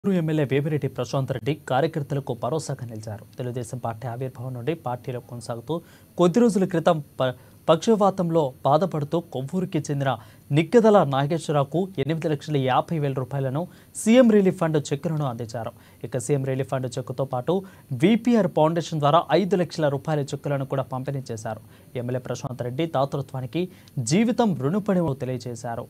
Chittoor MLA Vemireddy Prashant Reddy కార్యకర్తలకు భరోసాగా నిలిచారు తెలుగుదేశం పార్టీ ఆవిర్భావం నుండి పార్టీలో కొనసాగుతూ కొద్ది రోజుల క్రితం ప- పక్షవాతంలో బాధపడుతూ కొవ్వూరుకి చెందిన నిగ్గదల నాగేశ్వరరావుకు ఎనిమిది లక్షల యాభై వేల రూపాయలను సీఎం రిలీఫ్ ఫండ్ చెక్కులను అందించారు ఇక సీఎం రిలీఫ్ ఫండ్ చెక్కుతో పాటు విపిఆర్ ఫౌండేషన్ ద్వారా ఐదు లక్షల రూపాయల చెక్కులను కూడా పంపిణీ చేశారు ఎమ్మెల్యే ప్రశాంత్ రెడ్డి దాతృత్వానికి జీవితం రుణపడి తెలియజేశారు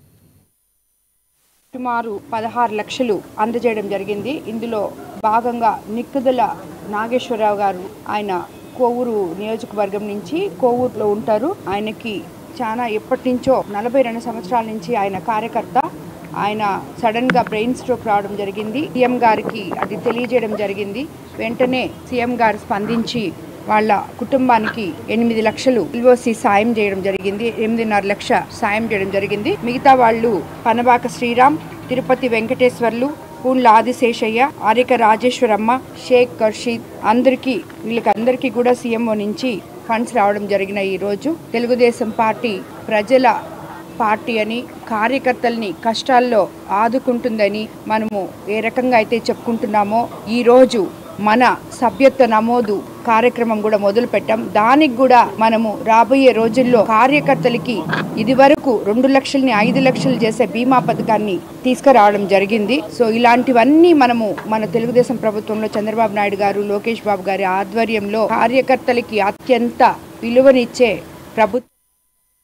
సుమారు పదహారు లక్షలు అందజేయడం జరిగింది ఇందులో భాగంగా నిక్కుదల నాగేశ్వరరావు గారు ఆయన కోవూరు నియోజకవర్గం నుంచి కోవూరులో ఉంటారు ఆయనకి చాలా ఎప్పటి నుంచో నలభై రెండు సంవత్సరాల నుంచి ఆయన కార్యకర్త ఆయన సడన్ గా బ్రెయిన్ స్ట్రోక్ రావడం జరిగింది సీఎం గారికి అది తెలియజేయడం జరిగింది వెంటనే సీఎం గారు స్పందించి వాళ్ళ కుటుంబానికి ఎనిమిది లక్షలు ఎల్ఓసి సాయం చేయడం జరిగింది ఎనిమిదిన్నర లక్ష సాయం చేయడం జరిగింది మిగతా వాళ్ళు పనబాక శ్రీరామ్ తిరుపతి వెంకటేశ్వర్లు పూన్ల ఆదిశేషయ్య ఆరిక రాజేశ్వరమ్మ షేక్ ఖర్షీద్ అందరికీ వీళ్ళకి అందరికీ కూడా సీఎంఓ నుంచి ఫండ్స్ రావడం జరిగిన ఈ రోజు తెలుగుదేశం పార్టీ ప్రజల పార్టీ అని కార్యకర్తల్ని కష్టాల్లో ఆదుకుంటుందని మనము ఏ రకంగా అయితే చెప్పుకుంటున్నామో ఈ రోజు మన సభ్యత్వ నమోదు కార్యక్రమం కూడా మొదలు పెట్టాం దానికి కూడా మనము రాబోయే రోజుల్లో కార్యకర్తలకి ఇది వరకు రెండు లక్షల్ని ఐదు లక్షలు చేసే బీమా పథకాన్ని తీసుకురావడం జరిగింది సో ఇలాంటివన్నీ మనము మన తెలుగుదేశం ప్రభుత్వంలో చంద్రబాబు నాయుడు గారు లోకేష్ బాబు గారి ఆధ్వర్యంలో కార్యకర్తలకి అత్యంత విలువనిచ్చే ప్రభుత్వం